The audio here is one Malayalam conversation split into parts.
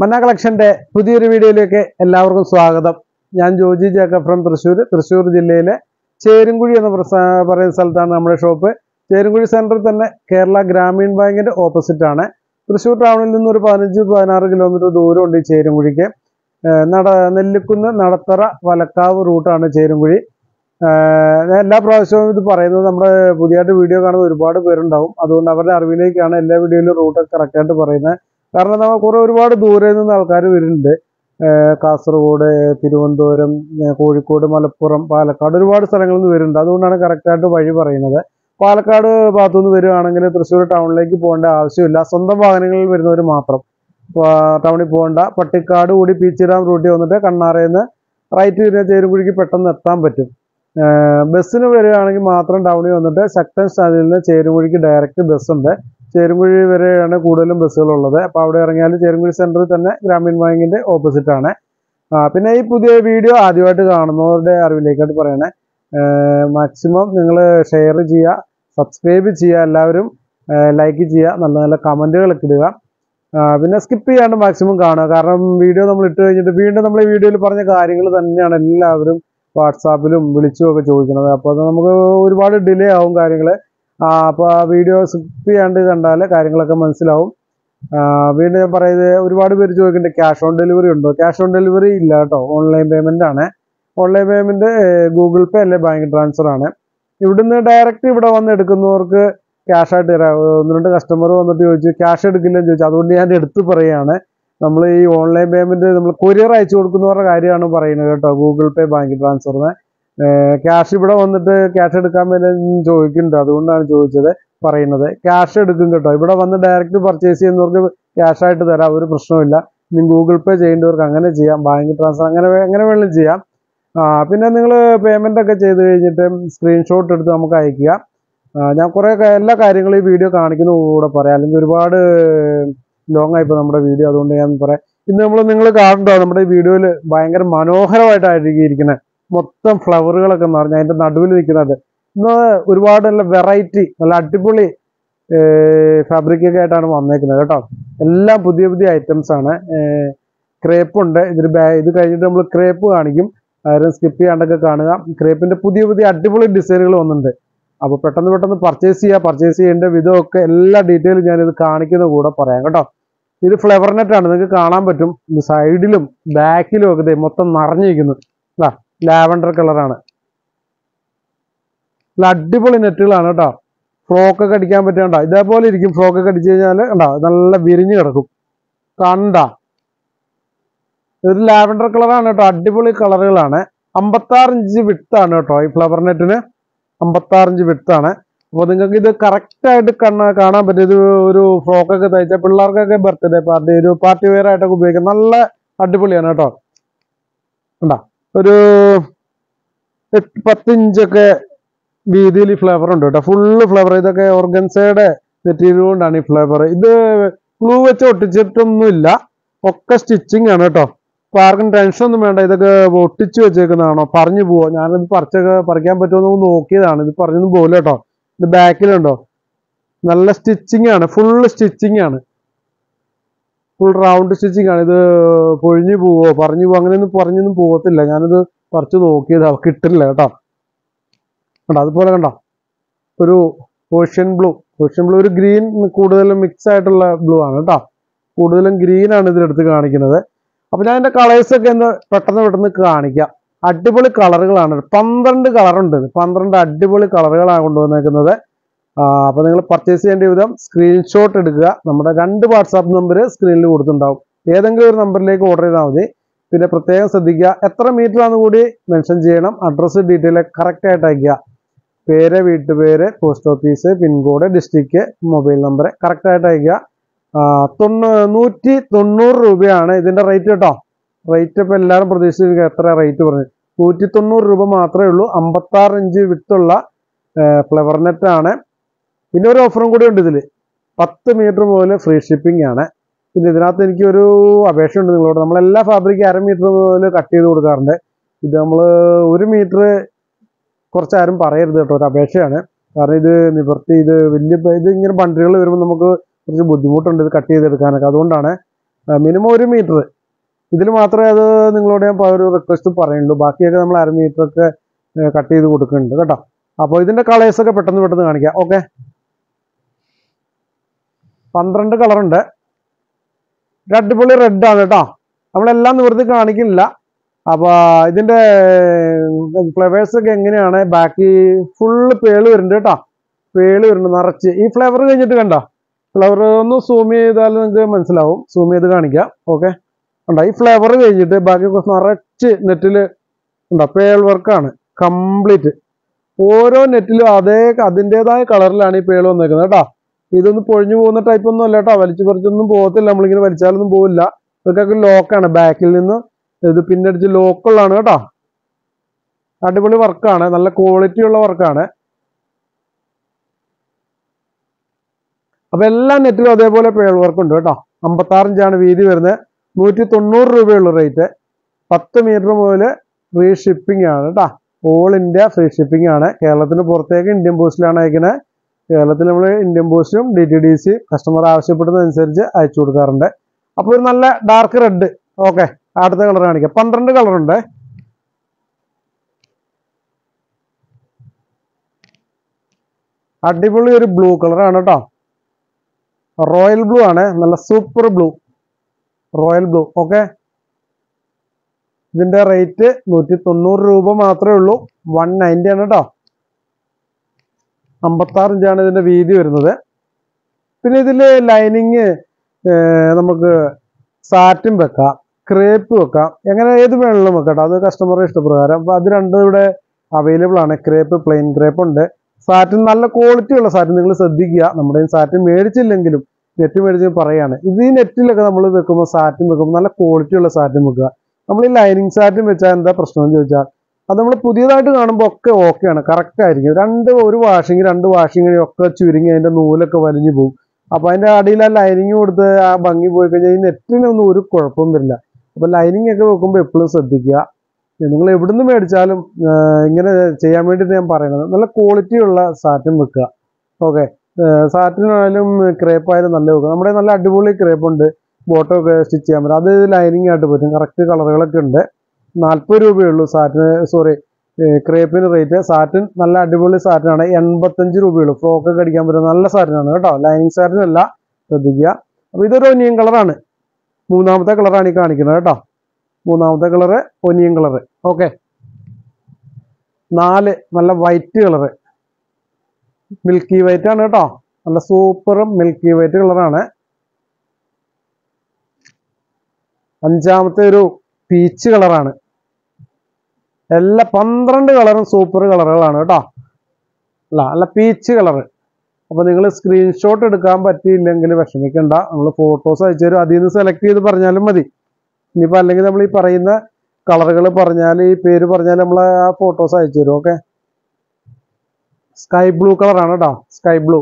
മന്ന കളക്ഷന്റെ പുതിയൊരു വീഡിയോയിലേക്ക് എല്ലാവർക്കും സ്വാഗതം ഞാൻ ജോജി ജേക്കബ് ഫ്രം തൃശ്ശൂർ തൃശ്ശൂർ ജില്ലയിലെ ചേരുംകുഴി എന്ന പ്രസ- പറയുന്ന സ്ഥലത്താണ് നമ്മുടെ ഷോപ്പ് ചേരുംകുഴി സെന്ററിൽ തന്നെ കേരള ഗ്രാമീൺ ബാങ്കിന്റെ ഓപ്പോസിറ്റ് ആണ് തൃശ്ശൂർ ടൗണിൽ നിന്ന് ഒരു പതിനഞ്ച് പതിനാറ് കിലോമീറ്റർ ദൂരമുണ്ട് ഈ ചേരുംകുഴിക്ക് ഏഹ് നട നെല്ലിക്കുന്ന് നടത്തറ വലക്കാവ് റൂട്ടാണ് ചേരുംകുഴി ഏഹ് ഞാൻ എല്ലാ പ്രാവശ്യവും ഇത് പറയുന്നത് നമ്മുടെ പുതിയതായിട്ട് വീഡിയോ കാണുന്ന ഒരുപാട് പേരുണ്ടാവും അതുകൊണ്ട് അവരുടെ അറിവിലേക്കാണ് എല്ലാ വീഡിയോയിലും റൂട്ട് കറക്റ്റായിട്ട് പറയുന്നത് കാരണം നമ്മൾ കുറെ ഒരുപാട് ദൂരെ നിന്ന് ആൾക്കാർ വരുന്നുണ്ട് ഏഹ് കാസർഗോഡ് തിരുവനന്തപുരം ഏഹ് കോഴിക്കോട് മലപ്പുറം പാലക്കാട് ഒരുപാട് സ്ഥലങ്ങളിൽ നിന്ന് വരുന്നുണ്ട് അതുകൊണ്ടാണ് കറക്റ്റായിട്ട് വഴി പറയുന്നത് പാലക്കാട് ഭാഗത്തു നിന്ന് വരുവാണെങ്കിൽ തൃശ്ശൂർ ടൗണിലേക്ക് പോകേണ്ട ആവശ്യമില്ല സ്വന്തം വാഹനങ്ങളിൽ വരുന്നവർ മാത്രം ആ, ടൗണിൽ പോകേണ്ട പട്ടിക്കാട് കൂടി പീച്ചിരാം റൂട്ടിൽ വന്നിട്ട് കണ്ണാറയിൽ നിന്ന് റൈറ്റ് തിരിഞ്ഞ ചേരുകുഴിക്ക് പെട്ടെന്ന് എത്താൻ പറ്റും ഏഹ് ബസ്സിന് വരികയാണെങ്കിൽ മാത്രം ടൗണിൽ വന്നിട്ട് ശക്തൻ സ്റ്റാൻഡിൽ നിന്ന് ചേരുകുഴിക്ക് ഡയറക്റ്റ് ബസ്സുണ്ട് ചേരുകുഴി വരെയാണ് കൂടുതലും ബസ്സുകളുള്ളത് അപ്പോൾ അവിടെ ഇറങ്ങിയാൽ ചേരുകുഴി സെൻറ്ററിൽ തന്നെ ഗ്രാമീൺ ബാങ്കിൻ്റെ ഓപ്പോസിറ്റ് ആണ് ആ, പിന്നെ ഈ പുതിയ വീഡിയോ ആദ്യമായിട്ട് കാണുന്നവരുടെ അറിവിലേക്കായിട്ട് പറയണേ മാക്സിമം നിങ്ങൾ ഷെയർ ചെയ്യുക സബ്സ്ക്രൈബ് ചെയ്യുക എല്ലാവരും ലൈക്ക് ചെയ്യുക നല്ല നല്ല കമൻറ്റുകളൊക്കെ ഇടുക ആ, പിന്നെ സ്കിപ്പ് ചെയ്യാണ്ട് മാക്സിമം കാണുക കാരണം വീഡിയോ നമ്മൾ ഇട്ട് കഴിഞ്ഞിട്ട് വീണ്ടും നമ്മൾ ഈ വീഡിയോയിൽ പറഞ്ഞ കാര്യങ്ങൾ തന്നെയാണ് എല്ലാവരും വാട്സാപ്പിലും വിളിച്ചും ഒക്കെ ചോദിക്കുന്നത് അപ്പോൾ അത് നമുക്ക് ഒരുപാട് ഡിലേ ആവും കാര്യങ്ങൾ അപ്പോൾ ആ വീഡിയോ സ്കിപ്പ് ചെയ്യാണ്ട് കണ്ടാൽ കാര്യങ്ങളൊക്കെ മനസ്സിലാവും ആ, വീണ്ടും ഞാൻ പറയുന്നത് ഒരുപാട് പേര് ചോദിക്കുന്നുണ്ട് ക്യാഷ് ഓൺ ഡെലിവറി ഉണ്ടോ ക്യാഷ് ഓൺ ഡെലിവറി ഇല്ല കേട്ടോ ഓൺലൈൻ പേയ്മെൻ്റ് ആണ് ഓൺലൈൻ പേയ്മെൻറ്റ് ഗൂഗിൾ പേ അല്ലെ ബാങ്ക് ട്രാൻസ്ഫർ ആണ് ഇവിടുന്ന് ഡയറക്റ്റ് ഇവിടെ വന്ന് എടുക്കുന്നവർക്ക് ക്യാഷ് ആയിട്ട് തരാം ഒന്ന് രണ്ട് കസ്റ്റമർ വന്നിട്ട് ചോദിച്ചു ക്യാഷ് എടുക്കില്ലെന്ന് ചോദിച്ചു അതുകൊണ്ട് ഞാൻ എടുത്ത് പറയുകയാണ് നമ്മൾ ഈ ഓൺലൈൻ പേയ്മെന്റ് നമ്മൾ കൊറിയർ അയച്ചു കൊടുക്കുന്നവരുടെ കാര്യമാണ് പറയുന്നത് കേട്ടോ ഗൂഗിൾ പേ ബാങ്ക് ട്രാൻസ്ഫറിന് ക്യാഷ് ഇവിടെ വന്നിട്ട് ക്യാഷ് എടുക്കാൻ വേണ്ടി ചോദിക്കുന്നുണ്ട് അതുകൊണ്ടാണ് ചോദിച്ചത് പറയുന്നത് ക്യാഷ് എടുക്കും കേട്ടോ ഇവിടെ വന്ന് ഡയറക്റ്റ് പർച്ചേസ് ചെയ്യുന്നവർക്ക് ക്യാഷ് ആയിട്ട് തരാം ഒരു പ്രശ്നമില്ല ഇനി ഗൂഗിൾ പേ ചെയ്യേണ്ടവർക്ക് അങ്ങനെ ചെയ്യാം ബാങ്ക് ട്രാൻസ്ഫർ അങ്ങനെ വേ- എങ്ങനെ വേണമെങ്കിലും ചെയ്യാം ആ, പിന്നെ നിങ്ങൾ പേയ്മെന്റ് ഒക്കെ ചെയ്ത് കഴിഞ്ഞിട്ട് സ്ക്രീൻഷോട്ട് എടുത്ത് നമുക്ക് അയക്കുക ആ, ഞാൻ കുറേ ക- എല്ലാ കാര്യങ്ങളും ഈ വീഡിയോ കാണിക്കുന്ന കൂടെ പറയാം അല്ലെങ്കിൽ ഒരുപാട് ലോങ് ആയിപ്പോൾ നമ്മുടെ വീഡിയോ അതുകൊണ്ട് ഞാൻ പറയാം ഇന്ന് നമ്മൾ നിങ്ങൾ കാണുന്നുണ്ടോ നമ്മുടെ ഈ വീഡിയോയിൽ ഭയങ്കര മനോഹരമായിട്ടായിരിക്കും ഇരിക്കുന്നത് മൊത്തം ഫ്ലവറുകളൊക്കെ നിറഞ്ഞ അതിന്റെ നടുവിൽ നിൽക്കുന്നത് ഇന്ന് ഒരുപാട് നല്ല വെറൈറ്റി നല്ല അടിപൊളി ഫാബ്രിക് ഒക്കെ ആയിട്ടാണ് വന്നേക്കുന്നത് കേട്ടോ എല്ലാം പുതിയ പുതിയ ഐറ്റംസ് ആണ് ക്രേപ്പ് ഉണ്ട് ഇതിൽ ബാ- ഇത് കഴിഞ്ഞിട്ട് നമ്മൾ ക്രേപ്പ് കാണിക്കും ആരും സ്കിപ്പ് ചെയ്യാണ്ടൊക്കെ കാണുക ക്രേപ്പിന്റെ പുതിയ പുതിയ അടിപൊളി ഡിസൈനുകൾ വന്നിട്ടുണ്ട് അപ്പോൾ പെട്ടെന്ന് പെട്ടെന്ന് പർച്ചേസ് ചെയ്യുക പർച്ചേസ് ചെയ്യേണ്ട വിധമൊക്കെ എല്ലാ ഡീറ്റെയിലും ഞാനിത് കാണിക്കുന്ന കൂടെ പറയാം കേട്ടോ ഇത് ഫ്ലവർ നെറ്റ് ആണ് നിങ്ങൾക്ക് കാണാൻ പറ്റും ഇത് സൈഡിലും ബാക്കിലും ഒക്കെ ദേ മൊത്തം നിറഞ്ഞിരിക്കുന്നു ലാവൻഡർ കളറാണ് നല്ല അടിപൊളി നെറ്റുകളാണ് കേട്ടോ ഫ്രോക്ക് ഒക്കെ അടിക്കാൻ പറ്റണ്ട ഇതേപോലെ ഇരിക്കും ഫ്രോക്ക് ഒക്കെ അടിച്ചു കഴിഞ്ഞാൽ കണ്ടോ നല്ല വിരിഞ്ഞു കിടക്കും കണ്ട ഒരു ലാവൻഡർ കളറാണ് കേട്ടോ അടിപൊളി കളറുകളാണ് അമ്പത്താറ് ഇഞ്ച് വിട്ടാണ് കേട്ടോ ഈ ഫ്ലവർ നെറ്റിന് അമ്പത്താറ് ഇഞ്ച് വിട്ടാണ് അപ്പോൾ നിങ്ങൾക്ക് ഇത് കറക്റ്റ് ആയിട്ട് കണ്ണ കാണാൻ പറ്റും ഇത് ഒരു ഫ്രോക്കൊക്കെ തയ്ച്ച പിള്ളേർക്കൊക്കെ ബർത്ത്ഡേ പാർട്ടി ഒരു പാർട്ടി വെയർ ആയിട്ടൊക്കെ ഉപയോഗിക്കാം നല്ല അടിപൊളിയാണ് കേട്ടോ കണ്ടാ ഒരു എട്ട് പത്ത് ഇഞ്ചൊക്കെ വീതിയിൽ ഈ ഫ്ലേവർ ഉണ്ട് കേട്ടോ ഫുള്ള് ഫ്ലേവർ ഇതൊക്കെ ഓർഗൻസയുടെ മെറ്റീരിയൽ കൊണ്ടാണ് ഈ ഫ്ലേവർ ഇത് ഗ്ലൂ വെച്ച് ഒട്ടിച്ചിട്ടൊന്നുമില്ല ഒക്കെ സ്റ്റിച്ചിങ് ആണ് കേട്ടോ അപ്പൊ ആർക്കും ടെൻഷൻ ഒന്നും വേണ്ട ഇതൊക്കെ ഒട്ടിച്ച് വെച്ചേക്കുന്നതാണോ പറഞ്ഞു പോവോ ഞാനിത് പറിച്ചൊക്കെ പറിക്കാൻ പറ്റുമോ എന്ന് നോക്കിയതാണ് ഇത് പറഞ്ഞൊന്നും പോകില്ല കേട്ടോ ഇത് ബാക്കിലുണ്ടോ നല്ല സ്റ്റിച്ചിങ് ആണ് ഫുള്ള് സ്റ്റിച്ചിങ് ആണ് ഫുൾ റൗണ്ട് സ്റ്റിച്ചിങ് ആണ് ഇത് പൊഴിഞ്ഞു പോവോ പറഞ്ഞു പോവോ അങ്ങനെയൊന്നും പറഞ്ഞൊന്നും പോകത്തില്ല ഞാനിത് പറിച്ച് നോക്കിയതാ കിട്ടില്ല കേട്ടോ കണ്ടോ അതുപോലെ കണ്ടോ ഒരു ഓഷ്യൻ ബ്ലൂ ഓഷ്യൻ ബ്ലൂ ഒരു ഗ്രീൻ കൂടുതലും മിക്സ് ആയിട്ടുള്ള ബ്ലൂ ആണ് കേട്ടോ കൂടുതലും ഗ്രീൻ ആണ് ഇതിലെടുത്ത് കാണിക്കുന്നത് അപ്പൊ ഞാൻ എന്റെ കളേഴ്സ് ഒക്കെ ഒന്ന് പെട്ടെന്ന് പെട്ടെന്ന് കാണിക്കാം അടിപൊളി കളറുകളാണ് പന്ത്രണ്ട് കളറുണ്ട് ഇത്. പന്ത്രണ്ട് അടിപൊളി കളറുകളാണ് കൊണ്ടുവന്നേക്കുന്നത് ആ, അപ്പൊ നിങ്ങൾ പർച്ചേസ് ചെയ്യേണ്ട വിധം സ്ക്രീൻഷോട്ട് എടുക്കുക നമ്മുടെ രണ്ട് വാട്സാപ്പ് നമ്പർ സ്ക്രീനിൽ കൊടുത്തിട്ടുണ്ടാവും ഏതെങ്കിലും ഒരു നമ്പറിലേക്ക് ഓർഡർ ചെയ്താൽ മതി പിന്നെ പ്രത്യേകം ശ്രദ്ധിക്കുക എത്ര മീറ്റർ ആണെന്ന് കൂടി മെൻഷൻ ചെയ്യണം അഡ്രസ്സ് ഡീറ്റെയിൽ കറക്റ്റ് ആയിട്ട് അയക്കുക പേര് വീട്ടുപേര് post office pincode district mobile number correct ആയിട്ട് അയക്കുക ആ, തൊണ്ണൂ നൂറ്റി തൊണ്ണൂറ് രൂപയാണ് ഇതിന്റെ റേറ്റ് കേട്ടോ റേറ്റ് ഇപ്പൊ എല്ലാവരും പ്രതീക്ഷിച്ചിരിക്കുക എത്ര റേറ്റ് പറഞ്ഞു നൂറ്റി തൊണ്ണൂറ് രൂപ മാത്രമേ ഉള്ളൂ അമ്പത്താറ് ഇഞ്ച് വിത്തുള്ള ഫ്ലവർ നെറ്റ് ആണ് പിന്നെ ഒരു ഓഫറും കൂടി ഉണ്ട് ഇതിൽ പത്ത് മീറ്റർ മുതൽ ഫ്രീ ഷിപ്പിംഗ് ആണ് പിന്നെ ഇതിനകത്ത് എനിക്ക് ഒരു അപേക്ഷയുണ്ട് നിങ്ങളോട് നമ്മളെല്ലാ ഫാബ്രിക് അര മീറ്റർ മുതൽ കട്ട് ചെയ്ത് കൊടുക്കാറുണ്ട് ഇത് നമ്മൾ ഒരു മീറ്റർ കുറച്ച് ആരും പറയരുത് കേട്ടോ ഒരു അപേക്ഷയാണ് കാരണം ഇത് നിവർത്തി ഇത് വലിയ ഇത് ഇങ്ങനെ ബണ്ടിലുകൾ വരുമ്പോൾ നമുക്ക് കുറച്ച് ബുദ്ധിമുട്ടുണ്ട് ഇത് കട്ട് ചെയ്തെടുക്കാനൊക്കെ അതുകൊണ്ടാണ് മിനിമം ഒരു മീറ്റർ ഇതിൽ മാത്രമേ അത് നിങ്ങളോട് ഞാൻ പ- ഒരു റിക്വസ്റ്റ് പറയുള്ളൂ ബാക്കിയൊക്കെ നമ്മൾ അര മീറ്റർ ഒക്കെ കട്ട് ചെയ്ത് കൊടുക്കുന്നുണ്ട് കേട്ടോ അപ്പോൾ ഇതിന്റെ കളേഴ്സ് ഒക്കെ പെട്ടെന്ന് പെട്ടെന്ന് കാണിക്കാം ഓക്കെ പന്ത്രണ്ട് കളറുണ്ട് ഒരു അടിപൊളി റെഡ് ആണ് കേട്ടോ നമ്മളെല്ലാം നിവൃത്തി കാണിക്കുന്നില്ല അപ്പൊ ഇതിന്റെ ഫ്ലവേഴ്സ് ഒക്കെ എങ്ങനെയാണ് ബാക്കി ഫുള്ള് പേള് വരുന്നുണ്ട് കേട്ടോ പേള് വരുന്നുണ്ട് നിറച്ച് ഈ ഫ്ലേവർ കഴിഞ്ഞിട്ട് കണ്ടോ ഫ്ലവർ ഒന്ന് സൂം ചെയ്താൽ നിങ്ങൾക്ക് മനസ്സിലാവും സൂം ചെയ്ത് കാണിക്കാം ഓക്കെ ഉണ്ടോ ഈ ഫ്ലേവർ കഴിഞ്ഞിട്ട് ബാക്കി കുറച്ച് നിറച്ച് നെറ്റിൽ ഉണ്ടോ പേൾ വർക്കാണ് കംപ്ലീറ്റ് ഓരോ നെറ്റിലും അതേ അതിൻ്റെതായ കളറിലാണ് ഈ പേൾ വന്നേക്കുന്നത് കേട്ടോ ഇതൊന്നും പൊഴിഞ്ഞു പോകുന്ന ടൈപ്പ് ഒന്നും അല്ല കേട്ടോ വലിച്ചു പറിച്ചൊന്നും പോകത്തില്ല നമ്മളിങ്ങനെ വലിച്ചാലൊന്നും പോവില്ല ഇതൊക്കെ ലോക്കാണ് ബാക്കിൽ നിന്ന് ഇത് പിന്നടിച്ച് ലോക്കുള്ളതാണ് കേട്ടോ അടിപൊളി വർക്കാണ് നല്ല ക്വാളിറ്റി ഉള്ള വർക്കാണ് അപ്പൊ എല്ലാ നെറ്റിലും അതേപോലെ പേൾ വർക്ക് ഉണ്ട് കേട്ടോ അമ്പത്താറ് ഇഞ്ചാണ് വീതി വരുന്നത് നൂറ്റി തൊണ്ണൂറ് രൂപയുള്ള റേറ്റ് പത്ത് മീറ്റർ മുതൽ ഫ്രീ ഷിപ്പിംഗ് ആണ് കേട്ടോ ഓൾ ഇന്ത്യ ഫ്രീ ഷിപ്പിംഗ് ആണ് കേരളത്തിന് പുറത്തേക്ക് ഇന്ത്യൻ പോസ്റ്റിലാണ് അയക്കുന്നത് കേരളത്തിൽ നമ്മൾ ഇന്ത്യൻ പോസ്റ്റും D T D C customer ആവശ്യപ്പെടുന്നതനുസരിച്ച് അയച്ചു കൊടുക്കാറുണ്ട് അപ്പോൾ ഒരു നല്ല ഡാർക്ക് റെഡ് ഓക്കെ അടുത്ത കളർ കാണിക്കാം പന്ത്രണ്ട് കളറുണ്ട് അടിപൊളി ഒരു ബ്ലൂ കളറാണ് കേട്ടോ റോയൽ ബ്ലൂ ആണ് നല്ല super blue royal blue okay ഇതിന്റെ റേറ്റ് നൂറ്റി തൊണ്ണൂറ് രൂപ മാത്രമേ ഉള്ളൂ വൺ നയൻറ്റി ആണ് കേട്ടോ അമ്പത്താറ് ഇഞ്ചാണ് ഇതിന്റെ വീതി വരുന്നത് പിന്നെ ഇതില് ലൈനിങ് നമുക്ക് സാറ്റും വെക്കാം ക്രേപ്പ് വെക്കാം എങ്ങനെ ഏത് വേണമെങ്കിലും വെക്കാം കേട്ടോ അത് കസ്റ്റമറുടെ ഇഷ്ടപ്രകാരം അപ്പൊ അത് രണ്ടും ഇവിടെ അവൈലബിൾ ആണ് ക്രേപ്പ് പ്ലെയിൻ ക്രേപ്പ് ഉണ്ട് സാറ്റിൻ നല്ല ക്വാളിറ്റി ഉള്ള സാറ്റിൻ നിങ്ങൾ ശ്രദ്ധിക്കുക നമ്മുടെ സാറ്റിൻ മേടിച്ചില്ലെങ്കിലും നെറ്റ് മേടിച്ച് പറയാണ് ഇത് ഈ നെറ്റിലൊക്കെ നമ്മൾ വെക്കുമ്പോൾ സാറ്റിൻ വെക്കുമ്പോൾ നല്ല ക്വാളിറ്റി ഉള്ള സാറ്റിൻ വെക്കുക നമ്മൾ ഈ ലൈനിങ് സാറ്റിൻ വെച്ചാൽ എന്താ പ്രശ്നം എന്ന് ചോദിച്ചാൽ അത് നമ്മൾ പുതിയതായിട്ട് കാണുമ്പോൾ ഒക്കെ ഓക്കെയാണ് കറക്റ്റ് ആയിരിക്കും രണ്ട് ഒരു വാഷിങ് രണ്ട് വാഷിങ് ഒക്കെ ചുരുങ്ങി അതിന്റെ നൂലൊക്കെ വലിഞ്ഞു പോകും അപ്പൊ അതിന്റെ അടിയിൽ ആ ലൈനിങ് കൊടുത്ത് ആ ഭംഗി പോയി കഴിഞ്ഞാൽ ഈ നെറ്റിനൊന്നും ഒരു കുഴപ്പവും വരില്ല അപ്പൊ ലൈനിങ് ഒക്കെ വെക്കുമ്പോൾ എപ്പോഴും ശ്രദ്ധിക്കുക നിങ്ങൾ എവിടുന്ന് മേടിച്ചാലും ആ, ഇങ്ങനെ ചെയ്യാൻ വേണ്ടിയിട്ട് ഞാൻ പറയുന്നത് നല്ല ക്വാളിറ്റി ഉള്ള സാറ്റൻ വെക്കുക ഓക്കെ സാറ്റിനായാലും ക്രേപ്പ് ആയാലും നല്ല വെക്കുക നമ്മുടെ നല്ല അടിപൊളി ക്രേപ്പ് ഉണ്ട് ബോട്ടോ ഒക്കെ സ്റ്റിച്ച് ചെയ്യാൻ പറ്റും അത് ലൈനിങ് ആയിട്ട് പറ്റും കറക്റ്റ് കളറുകളൊക്കെ ഉണ്ട് നാൽപ്പത് രൂപയേ ഉള്ളൂ സാറ്റിന് സോറി ക്രേപ്പിന് റേറ്റ് സാറ്റിൻ നല്ല അടിപൊളി സാറ്റിനാണ് എൺപത്തഞ്ച് രൂപയുള്ളൂ ഫ്രോക്ക് ഒക്കെ അടിക്കാൻ പറ്റുന്ന നല്ല സാറ്റിനാണ് കേട്ടോ ലൈനിങ് സാറ്റിനല്ല ശ്രദ്ധിക്കുക അപ്പോൾ ഇതൊരു ഒനിയൻ കളറാണ് മൂന്നാമത്തെ കളറാണ് ഈ കാണിക്കുന്നത് കേട്ടോ മൂന്നാമത്തെ കളറ് ഒനിയൻ കളറ് ഓക്കെ നാല് നല്ല വൈറ്റ് കളറ് മിൽക്കി വൈറ്റ് ആണ് കേട്ടോ നല്ല സൂപ്പർ മിൽക്കി വൈറ്റ് കളറാണ് അഞ്ചാമത്തെ ഒരു പീച്ച് കളറാണ് എല്ലാ പന്ത്രണ്ട് കളറും സൂപ്പർ കളറുകളാണ് കേട്ടോ അല്ല നല്ല പീച്ച് കളറ് അപ്പൊ നിങ്ങൾ സ്ക്രീൻഷോട്ട് എടുക്കാൻ പറ്റിയില്ലെങ്കിൽ വിഷമിക്കണ്ട നമ്മൾ ഫോട്ടോസ് അയച്ചു തരും അതിൽ നിന്ന് സെലക്ട് ചെയ്ത് പറഞ്ഞാലും മതി ഇനിയിപ്പോൾ അല്ലെങ്കിൽ നമ്മൾ ഈ പറയുന്ന കളറുകൾ പറഞ്ഞാൽ ഈ പേര് പറഞ്ഞാൽ നമ്മൾ ആ ഫോട്ടോസ് അയച്ചു തരും ഓക്കെ സ്കൈ ബ്ലൂ കളറാണ് കേട്ടോ സ്കൈ ബ്ലൂ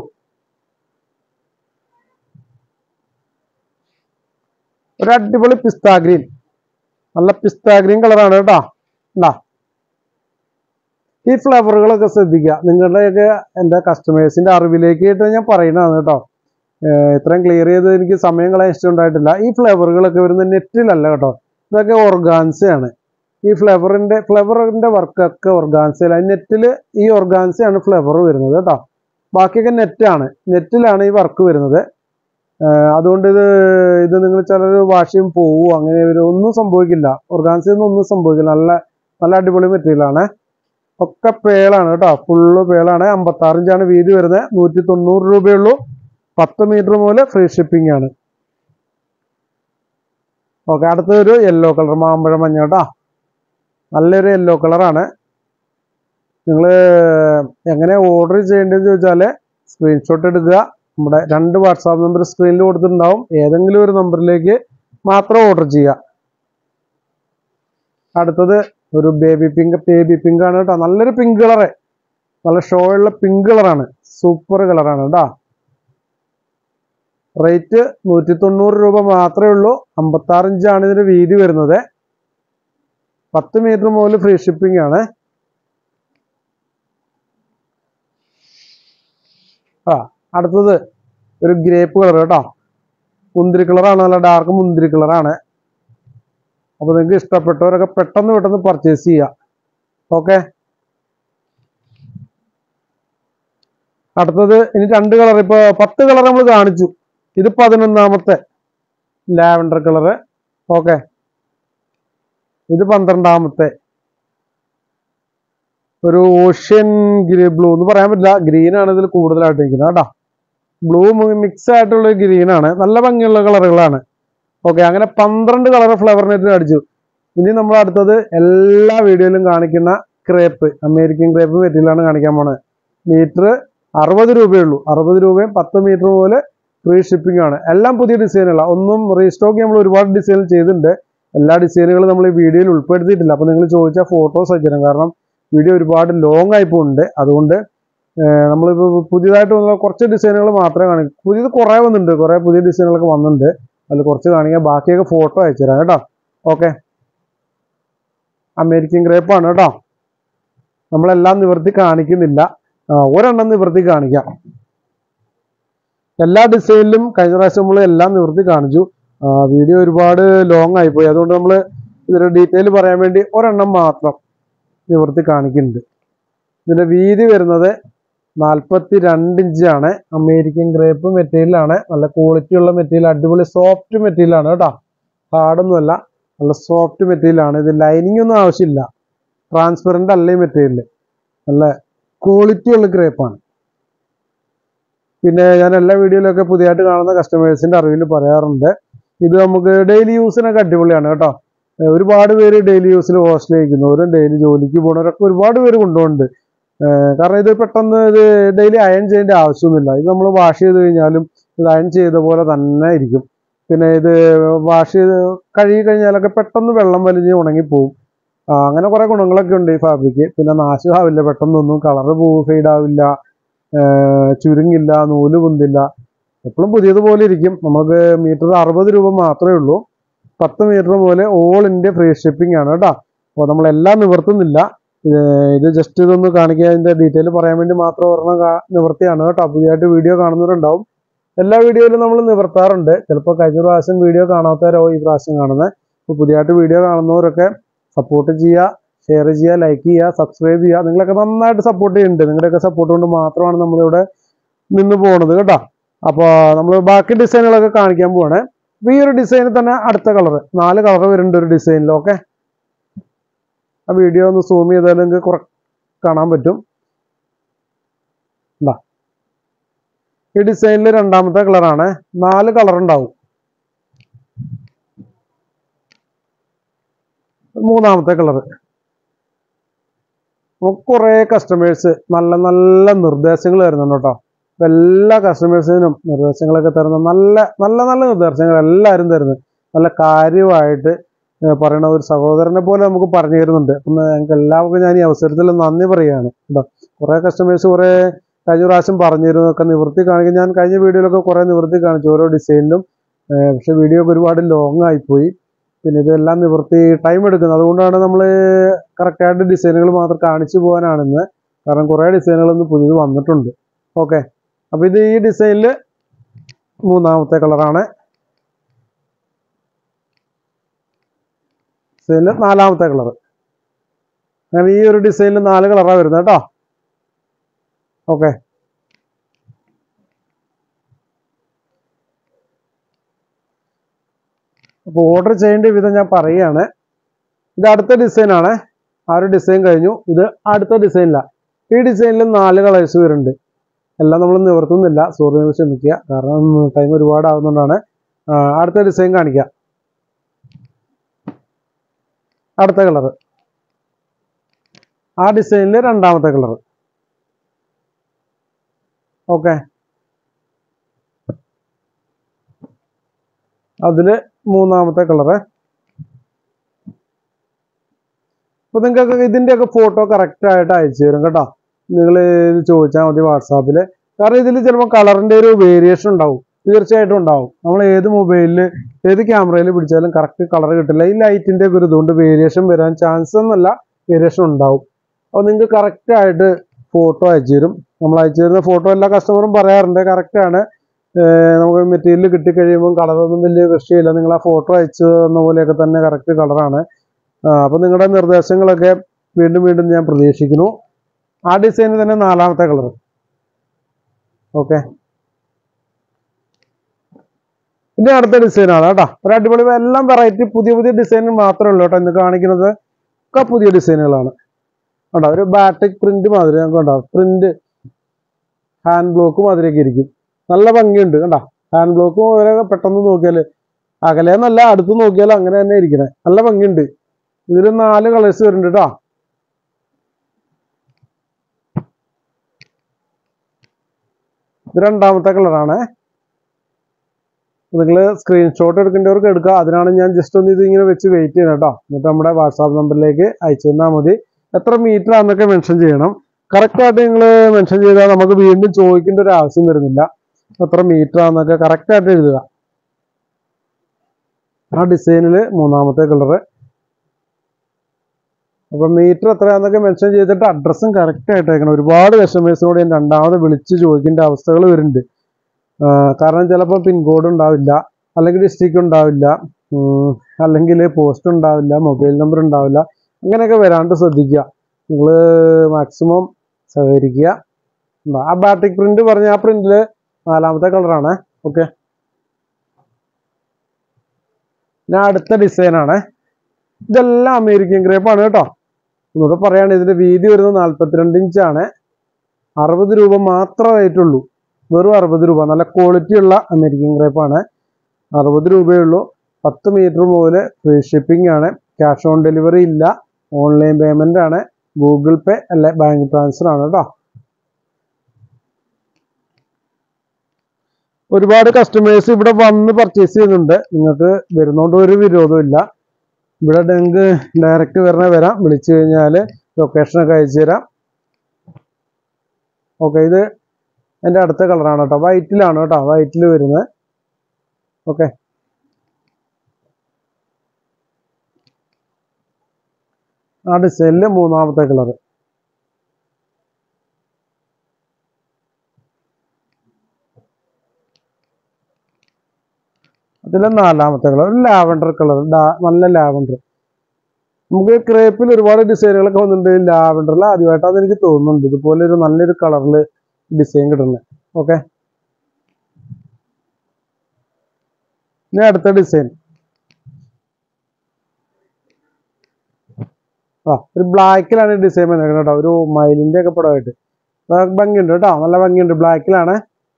ഒരു അടിപൊളി പിസ്ത ഗ്രീൻ നല്ല പിസ്ത ഗ്രീൻ കളറാണ് കേട്ടോ ഉണ്ടാ ഈ ഫ്ലവറുകളൊക്കെ ശ്രദ്ധിക്കുക നിങ്ങളുടെയൊക്കെ എൻ്റെ കസ്റ്റമേഴ്സിന്റെ അറിവിലേക്ക് ആയിട്ട് ഞാൻ പറയുന്നതാണ് കേട്ടോ ഏർ ഇത്രയും ക്ലിയർ ചെയ്ത് എനിക്ക് സമയം കളയാൻ ഇഷ്ടമുണ്ടായിട്ടില്ല ഈ ഫ്ലവറുകളൊക്കെ വരുന്ന നെറ്റിലല്ല കേട്ടോ ഇതൊക്കെ ഓർഗാൻസയാണ് ഈ ഫ്ലവറിന്റെ ഫ്ലവറിന്റെ വർക്കൊക്കെ ഓർഗാൻസയിലാണ് നെറ്റിൽ ഈ ഓർഗാൻസയാണ് ഫ്ലവർ വരുന്നത് കേട്ടോ ബാക്കിയൊക്കെ നെറ്റാണ് നെറ്റിലാണ് ഈ വർക്ക് വരുന്നത് ഏർ അതുകൊണ്ട് ഇത് ഇത് നിങ്ങൾ ചിലർ വാശിയും പോവോ അങ്ങനെ വരും ഒന്നും സംഭവിക്കില്ല ഓർഗാൻസിൽ നിന്നും ഒന്നും സംഭവിക്കില്ല നല്ല നല്ല അടിപൊളി മെറ്റീരിയലാണ് ഒക്കെ പേളാണ് കേട്ടോ ഫുള്ള് പേളാണ് അമ്പത്താറ് ഇഞ്ചാണ് വീതി വരുന്നത് നൂറ്റി തൊണ്ണൂറ് രൂപയുള്ളൂ പത്ത് മീറ്റർ മുതൽ ഫ്രീ ഷിപ്പിംഗ് ആണ് ഓക്കെ അടുത്തൊരു യെല്ലോ കളർ മാമ്പഴ മഞ്ഞ കേട്ടോ നല്ലൊരു യെല്ലോ കളറാണ് നിങ്ങൾ എങ്ങനെ ഓർഡർ ചെയ്യേണ്ടതെന്ന് ചോദിച്ചാൽ സ്ക്രീൻഷോട്ട് എടുക്കുക നമ്മുടെ രണ്ട് വാട്സാപ്പ് നമ്പർ സ്ക്രീനിൽ കൊടുത്തിട്ടുണ്ടാവും ഏതെങ്കിലും ഒരു നമ്പറിലേക്ക് മാത്രം ഓർഡർ ചെയ്യുക അടുത്തത് ഒരു ബേബി പിങ്ക് ബേബി പിങ്ക് ആണ് കേട്ടോ നല്ലൊരു പിങ്ക് കളറ് നല്ല ഷോ ഉള്ള പിങ്ക് കളറാണ് സൂപ്പർ കളറാണ് കേട്ടോ റേറ്റ് നൂറ്റി തൊണ്ണൂറ് രൂപ മാത്രമേ ഉള്ളൂ അമ്പത്താറ് ഇഞ്ചാണ് ഇതിന് വീതി വരുന്നത് പത്ത് മീറ്റർ മുതൽ ഫ്രീ ഷിപ്പിംഗ് ആണ് ആ അടുത്തത് ഒരു ഗ്രേപ്പ് കളർ കേട്ടോ മുന്തിരി കളറാണ് നല്ല ഡാർക്ക് മുന്തിരി കളറാണ് അപ്പോൾ നിങ്ങൾക്ക് ഇഷ്ടപ്പെട്ടവരൊക്കെ പെട്ടെന്ന് പെട്ടെന്ന് പർച്ചേസ് ചെയ്യാം ഓക്കെ അടുത്തത് ഇനി രണ്ട് കളർ ഇപ്പൊ പത്ത് കളർ നമ്മൾ കാണിച്ചു ഇത് പതിനൊന്നാമത്തെ ലാവൻഡർ കളറ് ഓക്കെ ഇത് പന്ത്രണ്ടാമത്തെ ഒരു ഓഷ്യൻ ഗ്രീ ബ്ലൂ എന്ന് പറയാൻ പറ്റില്ല ഗ്രീൻ ആണ് ഇതിൽ കൂടുതലായിട്ട് നിൽക്കുന്നത് കേട്ടോ ബ്ലൂ മിക്സ് ആയിട്ടുള്ള ഗ്രീൻ ആണ് നല്ല ഭംഗിയുള്ള കളറുകളാണ് ഓക്കെ അങ്ങനെ പന്ത്രണ്ട് കളർ ഫ്ലവർ നെറ്റിന് അടിച്ചു ഇനി നമ്മൾ അടുത്തത് എല്ലാ വീഡിയോയിലും കാണിക്കുന്ന ക്രേപ്പ് അമേരിക്കൻ ക്രേപ്പ് മെറ്റീരിയലാണ് കാണിക്കാൻ പോണത് മീറ്റർ അറുപത് രൂപയേ ഉള്ളൂ അറുപത് രൂപയും പത്ത് മീറ്റർ പോലെ ഫ്രീ ഷിപ്പിംഗ് ആണ് എല്ലാം പുതിയ ഡിസൈനുകളാണ് ഒന്നും റീസ്റ്റോക്ക് നമ്മൾ ഒരുപാട് ഡിസൈൻ ചെയ്തിട്ടുണ്ട് എല്ലാ ഡിസൈനുകളും നമ്മൾ ഈ വീഡിയോയിൽ ഉൾപ്പെടുത്തിയിട്ടില്ല അപ്പോൾ നിങ്ങൾ ചോദിച്ച ഫോട്ടോസ് അയച്ചുതരാം കാരണം വീഡിയോ ഒരുപാട് ലോങ് ആയി പോകുന്നുണ്ട് അതുകൊണ്ട് നമ്മളിപ്പോൾ പുതിയതായിട്ട് വന്ന കുറച്ച് ഡിസൈനുകൾ മാത്രമേ കാണിക്കൂ പുതിയത് കുറേ വന്നിട്ടുണ്ട് കുറേ പുതിയ ഡിസൈനുകളൊക്കെ വന്നിട്ടുണ്ട് അതിൽ കുറച്ച് കാണിക്കാം ബാക്കിയൊക്കെ ഫോട്ടോ അയച്ചു തരാം കേട്ടോ ഓക്കെ അമേരിക്കൻ ഗ്രേപ്പാണ് കേട്ടോ നമ്മളെല്ലാം നിവർത്തി കാണിക്കുന്നില്ല ആ, ഒരെണ്ണം നിവർത്തി കാണിക്കാം എല്ലാ ഡിസൈനിലും കഴിഞ്ഞ പ്രാവശ്യം നമ്മൾ എല്ലാം നിവർത്തി കാണിച്ചു ആ, വീഡിയോ ഒരുപാട് ലോങ് ആയിപ്പോയി അതുകൊണ്ട് നമ്മൾ ഇതിന്റെ ഡീറ്റെയിൽ പറയാൻ വേണ്ടി ഒരെണ്ണം മാത്രം നിവർത്തി കാണിക്കുന്നുണ്ട് ഇതിന്റെ വീതി വരുന്നത് നാൽപ്പത്തി രണ്ട് ഇഞ്ചാണ് അമേരിക്കൻ ഗ്രേപ്പ് മെറ്റീരിയലാണ് നല്ല ക്വാളിറ്റി ഉള്ള മെറ്റീരിയൽ അടിപൊളി സോഫ്റ്റ് മെറ്റീരിയലാണ് കേട്ടോ ഹാർഡൊന്നുമല്ല നല്ല സോഫ്റ്റ് മെറ്റീരിയലാണ് ഇത് ലൈനിങ് ഒന്നും ആവശ്യമില്ല ട്രാൻസ്പെറൻ്റ് അല്ല ഈ മെറ്റീരിയൽ നല്ല ക്വാളിറ്റി ഉള്ള ഗ്രേപ്പാണ് പിന്നെ ഞാൻ എല്ലാ വീഡിയോയിലൊക്കെ പുതിയതായിട്ട് കാണുന്ന കസ്റ്റമേഴ്സിന്റെ അറിവിൽ പറയാറുണ്ട് ഇത് നമുക്ക് ഡെയിലി യൂസിനൊക്കെ അടിപൊളിയാണ് കേട്ടോ ഏഹ് ഒരുപാട് പേര് ഡെയിലി യൂസിൽ ഹോസ്റ്റലിൽ ഇരിക്കുന്നവരും ഡെയിലി ജോലിക്ക് പോകുന്നവരൊക്കെ ഒരുപാട് പേര് കൊണ്ടുപോകുന്നുണ്ട് ഏഹ് കാരണം ഇത് പെട്ടെന്ന് ഇത് ഡെയിലി അയൺ ചെയ്യേണ്ട ആവശ്യമൊന്നുമില്ല ഇത് നമ്മൾ വാഷ് ചെയ്ത് കഴിഞ്ഞാലും ഇത് അയൺ ചെയ്ത പോലെ തന്നെ ഇരിക്കും പിന്നെ ഇത് വാഷ് ചെയ്ത് കഴുകി കഴിഞ്ഞാലൊക്കെ പെട്ടെന്ന് വെള്ളം വലിഞ്ഞ് ഉണങ്ങിപ്പോവും ആ, അങ്ങനെ കുറെ ഗുണങ്ങളൊക്കെ ഉണ്ട് ഈ ഫാബ്രിക് പിന്നെ നാശമാവില്ല പെട്ടെന്നൊന്നും കളറ് പോ ഫെയ്ഡ് ആവില്ല ഏഹ് ചുരുങ്ങില്ല നൂല് പൊന്തില്ല എപ്പോഴും പുതിയതുപോലെ ഇരിക്കും നമുക്ക് മീറ്റർ അറുപത് രൂപ മാത്രമേ ഉള്ളൂ പത്ത് മീറ്റർ പോലെ ഓൾ ഇന്ത്യ ഫ്രീ ഷിപ്പിംഗ് ആണ് കേട്ടോ അപ്പോൾ നമ്മളെല്ലാം നിവർത്തുന്നില്ല ഇത് ഇത് ജസ്റ്റ് ഇതൊന്ന് കാണിക്കുക അതിന്റെ ഡീറ്റെയിൽ പറയാൻ വേണ്ടി മാത്രം ഒരെണ്ണം കാ- നിവർത്തിയാണ് കേട്ടോ പുതിയതായിട്ട് വീഡിയോ കാണുന്നവരുണ്ടാവും എല്ലാ വീഡിയോയിലും നമ്മൾ നിവർത്താറുണ്ട് ചിലപ്പോൾ കഴിഞ്ഞ പ്രാവശ്യം വീഡിയോ കാണാത്തവരോ ഈ പ്രാവശ്യം കാണുന്നത് അപ്പോൾ പുതിയതായിട്ട് വീഡിയോ കാണുന്നവരൊക്കെ സപ്പോർട്ട് ചെയ്യുക ഷെയർ ചെയ്യുക ലൈക്ക് ചെയ്യുക സബ്സ്ക്രൈബ് ചെയ്യുക നിങ്ങളൊക്കെ നന്നായിട്ട് സപ്പോർട്ട് ചെയ്യുന്നുണ്ട് നിങ്ങളുടെയൊക്കെ സപ്പോർട്ട് കൊണ്ട് മാത്രമാണ് നമ്മളിവിടെ നിന്ന് പോകുന്നത് കേട്ടോ അപ്പോൾ നമ്മൾ ബാക്കി ഡിസൈനുകളൊക്കെ കാണിക്കാൻ പോവാണ് അപ്പോൾ ഈ ഒരു ഡിസൈനിൽ തന്നെ അടുത്ത കളർ നാല് കളർ വരുന്നുണ്ട് ഒരു ഡിസൈനിൽ ഓക്കെ ആ വീഡിയോ ഒന്ന് സൂം ചെയ്താൽ നിങ്ങൾക്ക് കുറെ കാണാൻ പറ്റും എന്താ ഈ ഡിസൈനിൽ രണ്ടാമത്തെ കളറാണ് നാല് കളർ ഉണ്ടാവും മൂന്നാമത്തെ കളർ നമുക്ക് കുറേ കസ്റ്റമേഴ്സ് നല്ല നല്ല നിർദ്ദേശങ്ങൾ തരുന്നുണ്ട് കേട്ടോ അപ്പൊ എല്ലാ കസ്റ്റമേഴ്സിനും നിർദ്ദേശങ്ങളൊക്കെ തരുന്ന നല്ല നല്ല നല്ല നിർദ്ദേശങ്ങൾ എല്ലാവരും തരുന്നത് നല്ല കാര്യമായിട്ട് ഏഹ് പറയണ ഒരു സഹോദരനെ പോലെ നമുക്ക് പറഞ്ഞു തരുന്നുണ്ട് അപ്പം ഞങ്ങൾക്ക് എല്ലാവർക്കും ഞാൻ ഈ അവസരത്തിൽ നന്ദി പറയുകയാണ് കേട്ടോ കുറേ കസ്റ്റമേഴ്സ് കുറേ കഴിഞ്ഞ പ്രാവശ്യം പറഞ്ഞിരുന്നു ഒക്കെ നിവൃത്തി കാണിക്കാൻ ഞാൻ കഴിഞ്ഞ വീഡിയോയിലൊക്കെ കുറേ നിവൃത്തി കാണിച്ചു ഓരോ ഡിസൈനിലും പക്ഷെ വീഡിയോ ഒക്കെ ഒരുപാട് ലോങ് ആയിപ്പോയി പിന്നെ ഇതെല്ലാം നിവൃത്തി ടൈം എടുക്കുന്നത് അതുകൊണ്ടാണ് നമ്മൾ കറക്റ്റായിട്ട് ഡിസൈനുകൾ മാത്രം കാണിച്ചു പോകാനാണെന്ന് കാരണം കുറേ ഡിസൈനുകളൊന്നും പുതിയത് വന്നിട്ടുണ്ട് ഓക്കെ അപ്പോൾ ഇത് ഈ ഡിസൈനിൽ മൂന്നാമത്തെ കളറാണ് ഡിസൈനിൽ നാലാമത്തെ കളർ അങ്ങനെ ഈ ഒരു ഡിസൈനിൽ നാല് കളറാണ് വരുന്നത് കേട്ടോ ഓക്കെ അപ്പോൾ ഓർഡർ ചെയ്യേണ്ട വിധം ഞാൻ പറയുകയാണ് ഇത് അടുത്ത ഡിസൈനാണ് ആ ഒരു ഡിസൈൻ കഴിഞ്ഞു ഇത് അടുത്ത ഡിസൈനിലാണ് ഈ ഡിസൈനിൽ നാല് കളേഴ്സ് വരുന്നുണ്ട് എല്ലാം നമ്മൾ നിവർത്തുന്നില്ല സോറി നിങ്ങൾ ക്ഷമിക്കുക കാരണം ടൈം ഒരുപാട് ആവുന്നതുകൊണ്ടാണ് ആ, അടുത്ത ഡിസൈൻ കാണിക്കാം അടുത്ത കളർ ആ ഡിസൈനിൽ രണ്ടാമത്തെ കളർ ഓക്കെ അതില് മൂന്നാമത്തെ കളറ് അപ്പൊ നിങ്ങൾക്ക് ഇതിന്റെയൊക്കെ ഫോട്ടോ കറക്റ്റ് ആയിട്ട് അയച്ചു തരും കേട്ടോ നിങ്ങൾ ഇത് ചോദിച്ചാൽ മതി വാട്സാപ്പിൽ കാരണം ഇതിൽ ചിലപ്പോൾ കളറിന്റെ ഒരു വേരിയേഷൻ ഉണ്ടാവും തീർച്ചയായിട്ടും ഉണ്ടാവും നമ്മൾ ഏത് മൊബൈലിൽ ഏത് ക്യാമറയിൽ പിടിച്ചാലും കറക്റ്റ് കളർ കിട്ടില്ല ഈ ലൈറ്റിന്റെ ഒക്കെ ഒരു ഇതുകൊണ്ട് വേരിയേഷൻ വരാൻ ചാൻസ് ഒന്നല്ല വേരിയേഷൻ ഉണ്ടാവും അപ്പോൾ നിങ്ങൾക്ക് കറക്റ്റ് ആയിട്ട് ഫോട്ടോ അയച്ചു തരും നമ്മൾ അയച്ചു തരുന്ന ഫോട്ടോ എല്ലാ കസ്റ്റമറും പറയാറുണ്ട് കറക്റ്റ് ആണ് ഏർ നമുക്ക് മെറ്റീരിയൽ കിട്ടിക്കഴിയുമ്പോൾ കളറൊന്നും വലിയ വിഷയമില്ല നിങ്ങൾ ആ ഫോട്ടോ അയച്ചു തന്ന പോലെയൊക്കെ തന്നെ കറക്റ്റ് കളറാണ് അപ്പോൾ നിങ്ങളുടെ നിർദ്ദേശങ്ങളൊക്കെ വീണ്ടും വീണ്ടും ഞാൻ പ്രതീക്ഷിക്കുന്നു ആ ഡിസൈൻ തന്നെ നാലാമത്തെ കളർ ഓക്കെ ഇനി അടുത്ത ഡിസൈനാണ് കേട്ടോ ഒരു അടിപൊളി എല്ലാം വെറൈറ്റി പുതിയ പുതിയ ഡിസൈൻ മാത്രമേ ഉള്ളൂ കേട്ടോ ഇന്ന് കാണിക്കുന്നത് ഒക്കെ പുതിയ ഡിസൈനുകളാണ് കണ്ടോ ഒരു ബാറ്റിക് പ്രിന്റ് മാതിരി നമുക്ക് കണ്ടോ പ്രിന്റ് ഹാൻഡ് ബ്ലോക്ക് മാതിരിയൊക്കെ ഇരിക്കും നല്ല ഭംഗിയുണ്ട് കണ്ടോ ഹാൻഡ് ബ്ലോക്ക് വരെ പെട്ടെന്ന് നോക്കിയാൽ അകലെന്നല്ല അടുത്ത് നോക്കിയാൽ അങ്ങനെ തന്നെ ഇരിക്കണേ നല്ല ഭംഗിയുണ്ട് ഇതിൽ നാല് കളേഴ്സ് വരുന്നുണ്ട് കേട്ടോ ഇത് രണ്ടാമത്തെ കളറാണ് നിങ്ങൾ സ്ക്രീൻഷോട്ട് എടുക്കേണ്ടവർക്ക് എടുക്കുക അതിനാണ് ഞാൻ ജസ്റ്റ് ഒന്ന് ഇത് ഇങ്ങനെ വെച്ച് വെയിറ്റ് ചെയ്യണം കേട്ടോ എന്നിട്ട് നമ്മുടെ വാട്സാപ്പ് നമ്പറിലേക്ക് അയച്ചു തന്നാൽ മതി എത്ര മീറ്റർ ആണെന്നൊക്കെ മെൻഷൻ ചെയ്യണം കറക്റ്റ് ആയിട്ട് നിങ്ങൾ മെൻഷൻ ചെയ്താൽ നമുക്ക് വീണ്ടും ചോദിക്കേണ്ട ഒരു ആവശ്യം വരുന്നില്ല എത്ര മീറ്റർ ആണെന്നൊക്കെ കറക്റ്റ് ആയിട്ട് എഴുതുക ആ ഡിസൈനിൽ മൂന്നാമത്തെ കളറ് അപ്പൊ മീറ്റർ എത്രയാന്നൊക്കെ മെൻഷൻ ചെയ്തിട്ട് അഡ്രസ്സും കറക്റ്റ് ആയിട്ട് അയക്കണം ഒരുപാട് കസ്റ്റമേഴ്സിനോട് ഞാൻ രണ്ടാമത് വിളിച്ച് ചോദിക്കേണ്ട അവസ്ഥകൾ വരുന്നുണ്ട് ആ, കാരണം ചിലപ്പോൾ പിൻകോഡ് ഉണ്ടാവില്ല അല്ലെങ്കിൽ ഡിസ്ട്രിക്ട് ഉണ്ടാവില്ല ഉം, അല്ലെങ്കിൽ പോസ്റ്റ് ഉണ്ടാവില്ല മൊബൈൽ നമ്പർ ഉണ്ടാവില്ല അങ്ങനെയൊക്കെ വരാണ്ട് ശ്രദ്ധിക്കുക നിങ്ങൾ മാക്സിമം സഹകരിക്കുക ഉം, ആ ബാറ്റിക് പ്രിന്റ് പറഞ്ഞ ആ പ്രിന്റിൽ നാലാമത്തെ കളറാണ് ഓക്കെ ഞാൻ അടുത്ത ഡിസൈനാണ് ഇതെല്ലാം അമേരിക്കൻ ഗ്രേപ്പ് ആണ് കേട്ടോ ഒന്നുകൂടെ പറയാണ് ഇതിന്റെ വീതി വരുന്നത് നാൽപ്പത്തിരണ്ട് ഇഞ്ചാണ് അറുപത് രൂപ മാത്രമേ ആയിട്ടുള്ളൂ വെറും അറുപത് രൂപ നല്ല ക്വാളിറ്റി ഉള്ള അമേരിക്കൻ ഗ്രേപ്പ് ആണ് അറുപത് രൂപയേ ഉള്ളൂ പത്ത് മീറ്റർ മുതൽ ഫ്രീ ഷിപ്പിംഗ് ആണ് ക്യാഷ് ഓൺ ഡെലിവറി ഇല്ല ഓൺലൈൻ പേയ്മെന്റ് ആണ് ഗൂഗിൾ പേ അല്ലെ ബാങ്ക് ട്രാൻസ്ഫർ ആണ് കേട്ടോ ഒരുപാട് കസ്റ്റമേഴ്സ് ഇവിടെ വന്ന് പർച്ചേസ് ചെയ്യുന്നുണ്ട് നിങ്ങൾക്ക് വരുന്നോണ്ട് ഒരു വിരോധവും ഇല്ല ഇവിടെ നിങ്ങൾക്ക് ഡയറക്റ്റ് വരണ വരാം വിളിച്ചു കഴിഞ്ഞാൽ ലൊക്കേഷനൊക്കെ അയച്ചു തരാം ഓക്കെ ഇത് എൻ്റെ അടുത്ത കളറാണ് കേട്ടോ വൈറ്റിലാണ് കേട്ടോ വൈറ്റിൽ വരുന്നത് ഓക്കെ ആ ഡിസൈനിൽ മൂന്നാമത്തെ കളർ അതിലെ നാലാമത്തെ കളർ ഒരു ലാവൻഡർ കളർ നല്ല ലാവൻഡർ നമുക്ക് ക്രേപ്പിൽ ഒരുപാട് ഡിസൈനുകളൊക്കെ വന്നിട്ടുണ്ട് ലാവൻഡറിൽ ആദ്യമായിട്ടാണ് എനിക്ക് തോന്നുന്നുണ്ട് ഇതുപോലെ ഒരു നല്ലൊരു കളറിൽ ഡിസൈൻ കിട്ടുന്നത് ഓക്കെ ഇനി അടുത്ത ഡിസൈൻ ആ ഒരു ബ്ലാക്കിലാണ് ഡിസൈൻ വന്നിരിക്കുന്നത് കേട്ടോ ഒരു മയിലിന്റെ ഒക്കെ പടമായിട്ട് ആ, ഭംഗിയുണ്ട് കേട്ടോ നല്ല ഭംഗിയുണ്ട് ബ്ലാക്കിലാണ്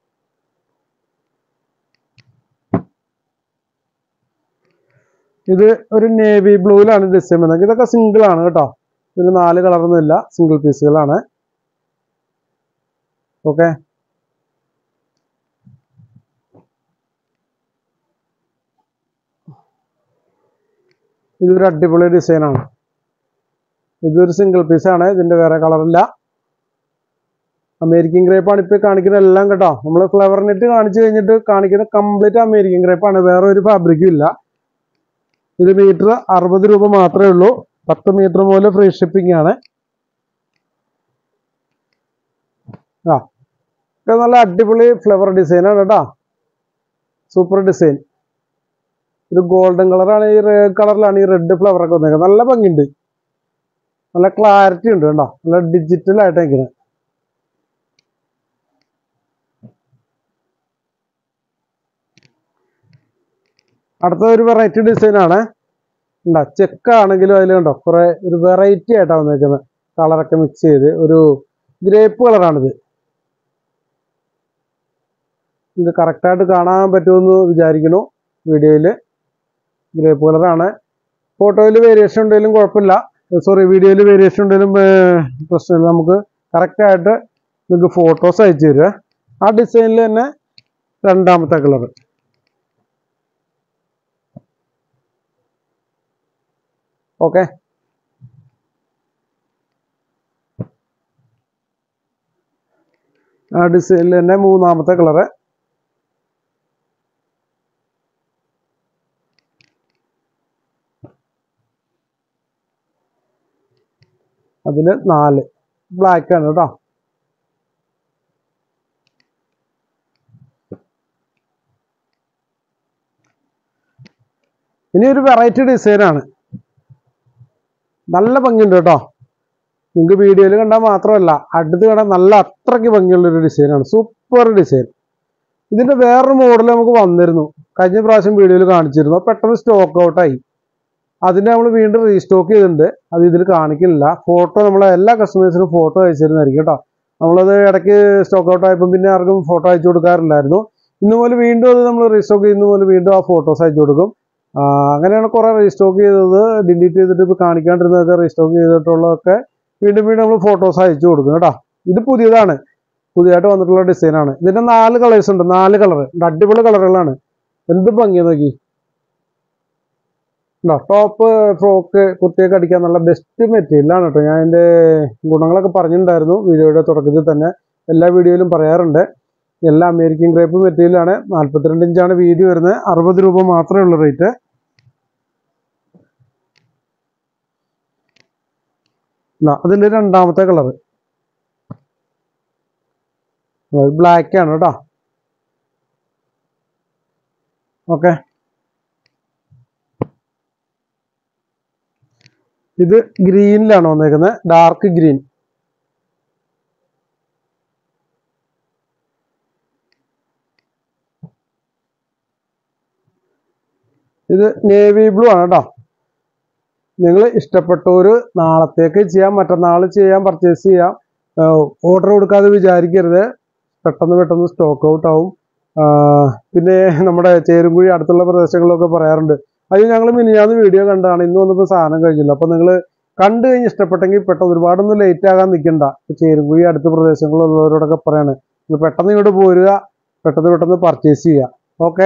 ഇത് ഒരു നേവി ബ്ലൂവിലാണ് ഡിസൈൻ വന്നത് ഇതൊക്കെ സിംഗിൾ ആണ് കേട്ടോ ഇതിന് നാല് കളറൊന്നും ഇല്ല സിംഗിൾ പീസുകളാണ് ഓക്കെ ഇതൊരു അടിപൊളി ഡിസൈനാണ് ഇതൊരു സിംഗിൾ പീസാണ് ഇതിന്റെ വേറെ കളറില്ല അമേരിക്കൻ ഗ്രേപ്പ് ആണ് ഇപ്പൊ കാണിക്കുന്ന എല്ലാം കേട്ടോ നമ്മൾ ഫ്ലവർ നെറ്റ് കാണിച്ചു കഴിഞ്ഞിട്ട് കാണിക്കുന്ന കംപ്ലീറ്റ് അമേരിക്കൻ ഗ്രേപ്പ് ആണ് വേറെ ഒരു ഫാബ്രിക്കും ഇല്ല ഇത് മീറ്റർ അറുപത് രൂപ മാത്രമേ ഉള്ളൂ പത്ത് മീറ്റർ മുതൽ ഫ്രീ ഷിപ്പിംഗ് ആണ് ആ ഇത് നല്ല അടിപൊളി ഫ്ലവർ ഡിസൈൻ ആണ് കേട്ടോ സൂപ്പർ ഡിസൈൻ ഒരു ഗോൾഡൻ കളറാണ് ഈ കളറിലാണ് ഈ റെഡ് ഫ്ലവർ ഒക്കെ വന്നേക്കുന്നത് നല്ല ഭംഗിയുണ്ട് നല്ല ക്ലാരിറ്റി ഉണ്ട് കേട്ടോ നല്ല ഡിജിറ്റൽ ആയിട്ട് നിൽക്കുന്നത് അടുത്ത ഒരു വെറൈറ്റി ഡിസൈൻ ആണ് ഉണ്ടോ ചെക്ക് ആണെങ്കിലും അതിൽ കണ്ടോ കുറെ ഒരു വെറൈറ്റി ആയിട്ടാണ് വന്നേക്കുന്നത് കളറൊക്കെ മിക്സ് ചെയ്ത് ഒരു ഗ്രേപ്പ് കളറാണിത് ഇത് കറക്റ്റായിട്ട് കാണാൻ പറ്റുമെന്ന് വിചാരിക്കുന്നു വീഡിയോയിൽ ഗ്രേപ്പ് കളറാണ് ഫോട്ടോയിൽ വേരിയേഷൻ ഉണ്ടെങ്കിലും കുഴപ്പമില്ല സോറി വീഡിയോയിൽ വേരിയേഷൻ ഉണ്ടെങ്കിലും ഏർ, പ്രശ്നമില്ല നമുക്ക് കറക്റ്റായിട്ട് നിങ്ങൾക്ക് ഫോട്ടോസ് അയച്ചു തരുക ആ ഡിസൈനിൽ തന്നെ രണ്ടാമത്തെ കളർ ഓക്കെ ആ ഡിസൈനിൽ തന്നെ മൂന്നാമത്തെ കളറ് അതില് നാല് ബ്ലാക്ക് ആണ് കേട്ടോ ഇനി ഒരു വെറൈറ്റി ഡിസൈനാണ് നല്ല ഭംഗിയുണ്ട് കേട്ടോ നിങ്ങൾക്ക് വീഡിയോയിൽ കണ്ടാൽ മാത്രമല്ല അടുത്ത് കണ്ടാൽ നല്ല അത്രയ്ക്ക് ഭംഗിയുള്ളൊരു ഡിസൈനാണ് സൂപ്പർ ഡിസൈൻ ഇതിന്റെ വേറൊരു മോഡൽ നമുക്ക് വന്നിരുന്നു കഴിഞ്ഞ പ്രാവശ്യം വീഡിയോയിൽ കാണിച്ചിരുന്നു അത് പെട്ടെന്ന് സ്റ്റോക്ക് ഔട്ടായി അതിന്റെ നമ്മൾ വീണ്ടും റീസ്റ്റോക്ക് ചെയ്തിട്ടുണ്ട് അത് ഇതിൽ കാണിക്കുന്നില്ല ഫോട്ടോ നമ്മളെ എല്ലാ കസ്റ്റമേഴ്സിനും ഫോട്ടോ അയച്ചിരുന്നായിരിക്കും കേട്ടോ നമ്മളത് ഇടയ്ക്ക് സ്റ്റോക്ക് ഔട്ട് ആയപ്പോൾ പിന്നെ ആർക്കും ഫോട്ടോ അയച്ചു കൊടുക്കാറില്ലായിരുന്നു ഇന്ന് മുതൽ വീണ്ടും അത് നമ്മൾ റീസ്റ്റോക്ക് ചെയ്യുന്ന പോലെ വീണ്ടും ആ ഫോട്ടോസ് അയച്ചു കൊടുക്കും ആ, അങ്ങനെയാണ് കുറെ റീസ്റ്റോക്ക് ചെയ്തത് ഡിലീറ്റ് ചെയ്തിട്ട് ഇപ്പോൾ കാണിക്കാണ്ടിരുന്നതൊക്കെ റീസ്റ്റോക്ക് ചെയ്തിട്ടുള്ളതൊക്കെ വീണ്ടും വീണ്ടും നമ്മൾ ഫോട്ടോസ് അയച്ചു കൊടുക്കും കേട്ടോ ഇത് പുതിയതാണ് പുതിയതായിട്ട് വന്നിട്ടുള്ള ഡിസൈനാണ് ഇതിന്റെ നാല് കളേഴ്സ് ഉണ്ട് നാല് കളർ അടിപൊളി കളറുകളാണ് എന്ത് ഭംഗിയാ നോക്കി ഉണ്ടോ ടോപ്പ് ഫ്രോക്ക് കുർത്തിയൊക്കെ അടിക്കാൻ നല്ല ബെസ്റ്റ് മെറ്റീരിയലാണ് കേട്ടോ ഞാൻ അതിന്റെ ഗുണങ്ങളൊക്കെ പറഞ്ഞിട്ടുണ്ടായിരുന്നു വീഡിയോയുടെ തുടക്കത്തിൽ തന്നെ എല്ലാ വീഡിയോയിലും പറയാറുണ്ട് എല്ലാം അമേരിക്കൻ ഗ്രേപ്പ് മെറ്റീരിയലാണ് നാല്പത്തിരണ്ട് ഇഞ്ചാണ് വീതി വരുന്നത് അറുപത് രൂപ മാത്രമേ ഉള്ളൂ റേറ്റ് അതിന്റെ രണ്ടാമത്തെ കളർ ബ്ലാക്ക് ആണ് കേട്ടോ ഓക്കെ ഇത് ഗ്രീനിലാണ് വന്നേക്കുന്നത് ഡാർക്ക് ഗ്രീൻ ഇത് നേവി ബ്ലൂ ആണ് കേട്ടോ നിങ്ങൾ ഇഷ്ടപ്പെട്ടവര് നാളത്തേക്ക് ചെയ്യാം മറ്റന്നാൾ ചെയ്യാം പർച്ചേസ് ചെയ്യാം ഓർഡർ കൊടുക്കാതെ വിചാരിക്കരുത് പെട്ടെന്ന് പെട്ടെന്ന് സ്റ്റോക്ക് ഔട്ട് ആവും ആ, പിന്നെ നമ്മുടെ ചേരുംകുഴി അടുത്തുള്ള പ്രദേശങ്ങളിലൊക്കെ പറയാറുണ്ട് അത് ഞങ്ങൾ മിനിഞ്ഞാന്ന് വീഡിയോ കണ്ടാണ് ഇന്ന് വന്നപ്പോൾ സാധനം കഴിഞ്ഞില്ല അപ്പൊ നിങ്ങൾ കണ്ടു കഴിഞ്ഞ് ഇഷ്ടപ്പെട്ടെങ്കിൽ പെട്ടെന്ന് ഒരുപാടൊന്നും ലേറ്റ് ആകാൻ നിൽക്കണ്ട ഇപ്പൊ ചേരുംകുഴി അടുത്ത പ്രദേശങ്ങളിലുള്ളവരോടൊക്കെ പറയാണ് നിങ്ങൾ പെട്ടെന്ന് ഇങ്ങോട്ട് പോരുക പെട്ടെന്ന് പെട്ടെന്ന് പർച്ചേസ് ചെയ്യുക ഓക്കെ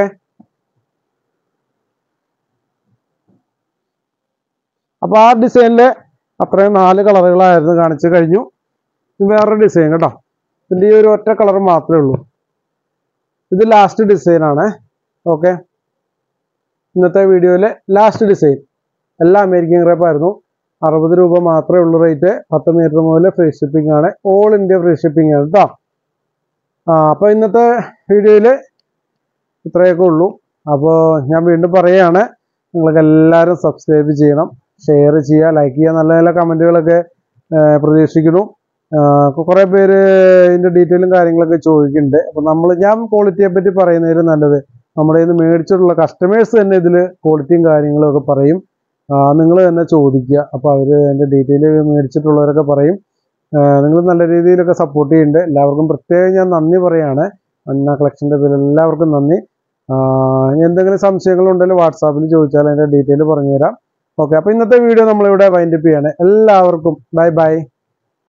അപ്പൊ ആ ഡിസൈനില് അത്രയും നാല് കളറുകളായിരുന്നു കാണിച്ചു കഴിഞ്ഞു ഇനി വേറൊരു ഡിസൈൻ കേട്ടോ ഇതിന്റെ ഈ ഒരു ഒറ്റ കളർ മാത്രമേ ഉള്ളൂ ഇത് ലാസ്റ്റ് ഡിസൈൻ ആണ് ഓക്കെ ഇന്നത്തെ വീഡിയോയിലെ ലാസ്റ്റ് ഡിസൈൻ എല്ലാം അമേരിക്കൻ ക്രേപ്പ് ആയിരുന്നു അറുപത് രൂപ മാത്രമേ ഉള്ളൂ റേറ്റ് പത്ത് മീറ്റർ മുതൽ ഫ്രീ ഷിപ്പിംഗ് ആണ് ഓൾ ഇന്ത്യ ഫ്രീ ഷിപ്പിംഗ് ആണ് കേട്ടോ ആ അപ്പോൾ ഇന്നത്തെ വീഡിയോയിൽ ഇത്രയൊക്കെ ഉള്ളൂ അപ്പോൾ ഞാൻ വീണ്ടും പറയുകയാണ് നിങ്ങൾക്ക് എല്ലാവരും സബ്സ്ക്രൈബ് ചെയ്യണം ഷെയർ ചെയ്യുക ലൈക്ക് ചെയ്യുക നല്ല നല്ല കമൻറ്റുകളൊക്കെ പ്രതീക്ഷിക്കുന്നു കുറേ പേര് ഇതിൻ്റെ ഡീറ്റെയിലും കാര്യങ്ങളൊക്കെ ചോദിക്കുന്നുണ്ട് അപ്പോൾ നമ്മൾ ഞാൻ ക്വാളിറ്റിയെ പറ്റി പറയുന്നതിൽ നല്ലത് നമ്മുടെ കയ്യിൽ നിന്ന് മേടിച്ചിട്ടുള്ള കസ്റ്റമേഴ്സ് തന്നെ ഇതിൽ ക്വാളിറ്റിയും കാര്യങ്ങളും ഒക്കെ പറയും നിങ്ങൾ തന്നെ ചോദിക്കുക അപ്പോൾ അവർ അതിൻ്റെ ഡീറ്റെയിൽ മേടിച്ചിട്ടുള്ളവരൊക്കെ പറയും നിങ്ങൾ നല്ല രീതിയിലൊക്കെ സപ്പോർട്ട് ചെയ്യുന്നുണ്ട് എല്ലാവർക്കും പ്രത്യേകം ഞാൻ നന്ദി പറയാണ് അന്ന കളക്ഷൻ്റെ പേരിൽ എല്ലാവർക്കും നന്ദി ആ, ഇനി എന്തെങ്കിലും സംശയങ്ങളുണ്ടെങ്കിൽ വാട്സാപ്പിൽ ചോദിച്ചാൽ അതിൻ്റെ ഡീറ്റെയിൽ പറഞ്ഞുതരാം ഓക്കെ അപ്പോൾ ഇന്നത്തെ വീഡിയോ നമ്മളിവിടെ വൈൻഡപ്പ് ചെയ്യാണ് എല്ലാവർക്കും ബൈ ബൈ